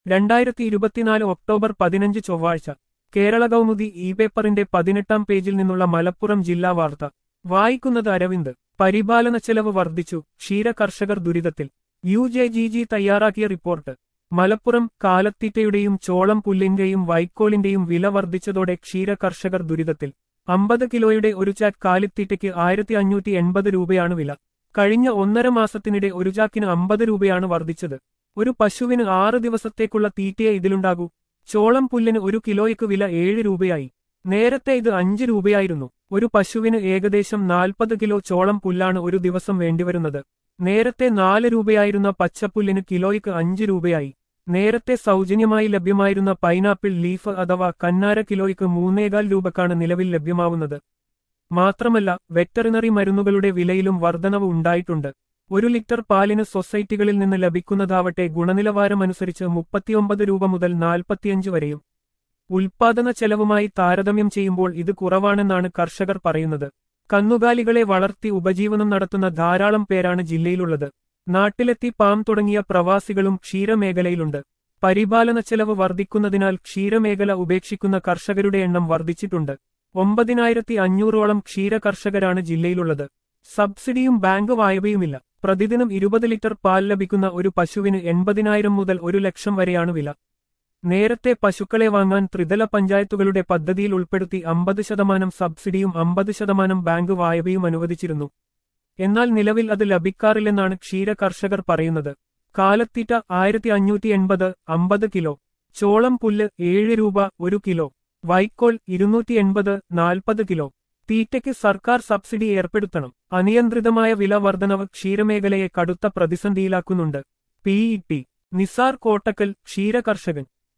രണ്ടായിരത്തി ഇരുപത്തിനാല് ഒക്ടോബർ പതിനഞ്ച് ചൊവ്വാഴ്ച കേരള കൗമുദി ഇ പേപ്പറിന്റെ പതിനെട്ടാം പേജിൽ നിന്നുള്ള മലപ്പുറം ജില്ലാ വാർത്ത വായിക്കുന്നത് അരവിന്ദ് പരിപാലന ചെലവ് വർദ്ധിച്ചു ക്ഷീര കർഷകർ ദുരിതത്തിൽ യു ജെ ജി ജി തയ്യാറാക്കിയ റിപ്പോർട്ട് മലപ്പുറം കാലത്തീറ്റയുടെയും ചോളം പുല്ലിന്റെയും വൈക്കോലിന്റെയും വില വർദ്ധിച്ചതോടെ ക്ഷീര കർഷകർ ദുരിതത്തിൽ അമ്പത് കിലോയുടെ ഒരു ചാക്ക് കാലിത്തീറ്റയ്ക്ക് ആയിരത്തി അഞ്ഞൂറ്റി എൺപത് രൂപയാണ് വില കഴിഞ്ഞ ഒന്നര മാസത്തിനിടെ ഒരു ചാക്കിന് അമ്പത് രൂപയാണ് വർദ്ധിച്ചത് ഒരു പശുവിന് ആറ് ദിവസത്തേക്കുള്ള തീറ്റയെ ഇതിലുണ്ടാകൂ ചോളം പുല്ലിന് ഒരു കിലോയ്ക്ക് വില ഏഴ് രൂപയായി നേരത്തെ ഇത് അഞ്ച് രൂപയായിരുന്നു ഒരു പശുവിന് ഏകദേശം നാൽപ്പത് കിലോ ചോളം പുല്ലാണ് ഒരു ദിവസം വേണ്ടിവരുന്നത് നേരത്തെ നാല് രൂപയായിരുന്ന പച്ചപ്പുല്ലിന് കിലോയ്ക്ക് അഞ്ച് രൂപയായി നേരത്തെ സൗജന്യമായി ലഭ്യമായിരുന്ന പൈനാപ്പിൾ ലീഫ് അഥവാ കന്നാര കിലോയ്ക്ക് മൂന്നേകാൽ രൂപക്കാണ് നിലവിൽ ലഭ്യമാവുന്നത് മാത്രമല്ല വെറ്ററിനറി മരുന്നുകളുടെ വിലയിലും വർധനവ് ഉണ്ടായിട്ടുണ്ട് ഒരു ലിറ്റർ പാലിന് സൊസൈറ്റികളിൽ നിന്ന് ലഭിക്കുന്നതാവട്ടെ ഗുണനിലവാരമനുസരിച്ച് മുപ്പത്തിയൊമ്പത് രൂപ മുതൽ നാൽപ്പത്തിയഞ്ച് വരെയും ഉൽപാദന ചെലവുമായി താരതമ്യം ചെയ്യുമ്പോൾ ഇത് കുറവാണെന്നാണ് കർഷകർ പറയുന്നത് കന്നുകാലികളെ വളർത്തി ഉപജീവനം നടത്തുന്ന ധാരാളം പേരാണ് ജില്ലയിലുള്ളത് നാട്ടിലെത്തി പാം തുടങ്ങിയ പ്രവാസികളും ക്ഷീരമേഖലയിലുണ്ട് പരിപാലന ചെലവ് വർദ്ധിക്കുന്നതിനാൽ ക്ഷീരമേഖല ഉപേക്ഷിക്കുന്ന കർഷകരുടെ എണ്ണം വർദ്ധിച്ചിട്ടുണ്ട് ഒമ്പതിനായിരത്തി അഞ്ഞൂറോളം ക്ഷീര കർഷകരാണ് ജില്ലയിലുള്ളത് സബ്സിഡിയും ബാങ്ക് വായ്പയുമില്ല പ്രതിദിനം ഇരുപത് ലിറ്റർ പാൽ ലഭിക്കുന്ന ഒരു പശുവിന് എൺപതിനായിരം മുതൽ ഒരു ലക്ഷം വരെയാണ് വില നേരത്തെ പശുക്കളെ വാങ്ങാൻ ത്രിതല പഞ്ചായത്തുകളുടെ പദ്ധതിയിൽ ഉൾപ്പെടുത്തി അമ്പത് ശതമാനം സബ്സിഡിയും അമ്പത് ശതമാനം ബാങ്ക് വായ്പയും അനുവദിച്ചിരുന്നു എന്നാൽ നിലവിൽ അത് ലഭിക്കാറില്ലെന്നാണ് ക്ഷീര കർഷകർ പറയുന്നത് കാലത്തീറ്റ ആയിരത്തി അഞ്ഞൂറ്റി എൺപത് അമ്പത് കിലോ ചോളം പുല്ല് ഏഴ് രൂപ ഒരു കിലോ വൈക്കോൽ ഇരുന്നൂറ്റി എൺപത് നാൽപ്പത് കിലോ തീറ്റയ്ക്ക് സർക്കാർ സബ്സിഡി ഏർപ്പെടുത്തണം അനിയന്ത്രിതമായ വില വർധനവ് ക്ഷീരമേഖലയെ കടുത്ത പ്രതിസന്ധിയിലാക്കുന്നുണ്ട് P E T Nisar Kottakkal ക്ഷീരകർഷകൻ